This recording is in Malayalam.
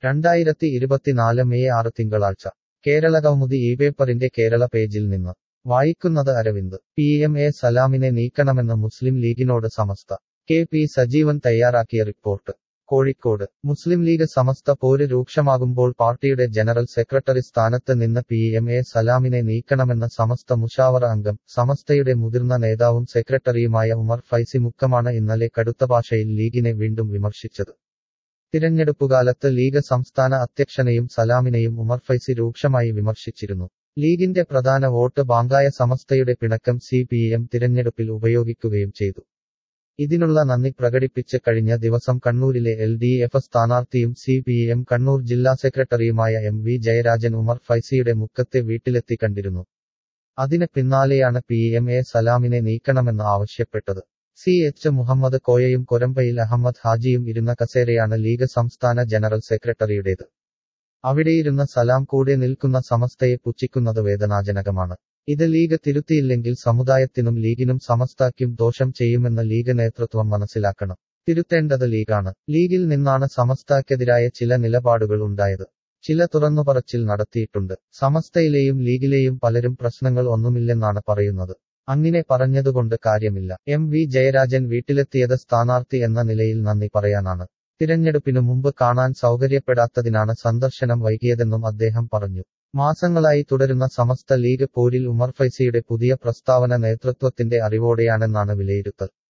രണ്ടായിരത്തി ഇരുപത്തിനാല് മെയ് ആറ് തിങ്കളാഴ്ച കേരള കൗമുദി ഈ പേപ്പറിന്റെ കേരള പേജിൽ നിന്ന് വായിക്കുന്നത് അരവിന്ദ് പി എം എ സലാമിനെ നീക്കണമെന്ന് മുസ്ലിം ലീഗിനോട് സമസ്ത കെ പി സജീവൻ തയ്യാറാക്കിയ report Kozhikode Muslim League Samastha പോര് രൂക്ഷമാകുമ്പോൾ പാർട്ടിയുടെ ജനറൽ സെക്രട്ടറി സ്ഥാനത്ത് നിന്ന് പി എം എ സലാമിനെ നീക്കണമെന്ന സമസ്ത മുഷാവറ അംഗം സമസ്തയുടെ മുതിർന്ന നേതാവും സെക്രട്ടറിയുമായ ഉമർ ഫൈസി മുക്കമാണ് ഇന്നലെ കടുത്ത ഭാഷയിൽ ലീഗിനെ വീണ്ടും വിമർശിച്ചത് തിരഞ്ഞെടുപ്പുകാലത്ത് ലീഗ് സംസ്ഥാന അധ്യക്ഷനെയും സലാമിനെയും ഉമർ ഫൈസി രൂക്ഷമായി വിമർശിച്ചിരുന്നു ലീഗിന്റെ പ്രധാന വോട്ട് ബാങ്കായ സമസ്തയുടെ പിണക്കം സി പി എം തിരഞ്ഞെടുപ്പിൽ ഉപയോഗിക്കുകയും ചെയ്തു ഇതിനുള്ള നന്ദി പ്രകടിപ്പിച്ച് കഴിഞ്ഞ ദിവസം കണ്ണൂരിലെ എൽ ഡി എഫ് സ്ഥാനാർത്ഥിയും സി പി എം കണ്ണൂർ ജില്ലാ സെക്രട്ടറിയുമായ എം വി ജയരാജൻ ഉമർ ഫൈസിയുടെ മുക്കത്തെ വീട്ടിലെത്തി കണ്ടിരുന്നു അതിന് പിന്നാലെയാണ് പി എം എ സലാമിനെ നീക്കണമെന്ന് ആവശ്യപ്പെട്ടത് സി എച്ച് മുഹമ്മദ് കോയയും കൊരമ്പയിൽ അഹമ്മദ് ഹാജിയും ഇരുന്ന കസേരയാണ് ലീഗ് സംസ്ഥാന ജനറൽ സെക്രട്ടറിയുടേത് അവിടെയിരുന്ന സലാം കൂടെ നിൽക്കുന്ന സമസ്തയെ പുച്ഛിക്കുന്നത് വേദനാജനകമാണ് ഇത് ലീഗ് തിരുത്തിയില്ലെങ്കിൽ സമുദായത്തിനും ലീഗിനും സമസ്തയ്ക്കും ദോഷം ചെയ്യുമെന്ന് ലീഗ് നേതൃത്വം മനസ്സിലാക്കണം തിരുത്തേണ്ടത് ലീഗാണ് ലീഗിൽ നിന്നാണ് സമസ്തക്കെതിരായ ചില നിലപാടുകൾ ഉണ്ടായത് ചില തുറന്നുപറച്ചിൽ നടത്തിയിട്ടുണ്ട് സമസ്തയിലെയും ലീഗിലെയും പലരും പ്രശ്നങ്ങൾ ഒന്നുമില്ലെന്നാണ് പറയുന്നത് അങ്ങനെ പറഞ്ഞതുകൊണ്ട് കാര്യമില്ല എം വി ജയരാജൻ വീട്ടിലെത്തിയത് സ്ഥാനാർത്ഥി എന്ന നിലയിൽ നന്ദി പറയാനാണ് തിരഞ്ഞെടുപ്പിനു മുമ്പ് കാണാൻ സൗകര്യപ്പെടാത്തതിനാണ് സന്ദർശനം വൈകിയതെന്നും അദ്ദേഹം പറഞ്ഞു മാസങ്ങളായി തുടരുന്ന സമസ്ത ലീഗ് പോരിൽ ഉമർ ഫൈസിയുടെ പുതിയ പ്രസ്താവന നേതൃത്വത്തിന്റെ അറിവോടെയാണെന്നാണ് വിലയിരുത്തൽ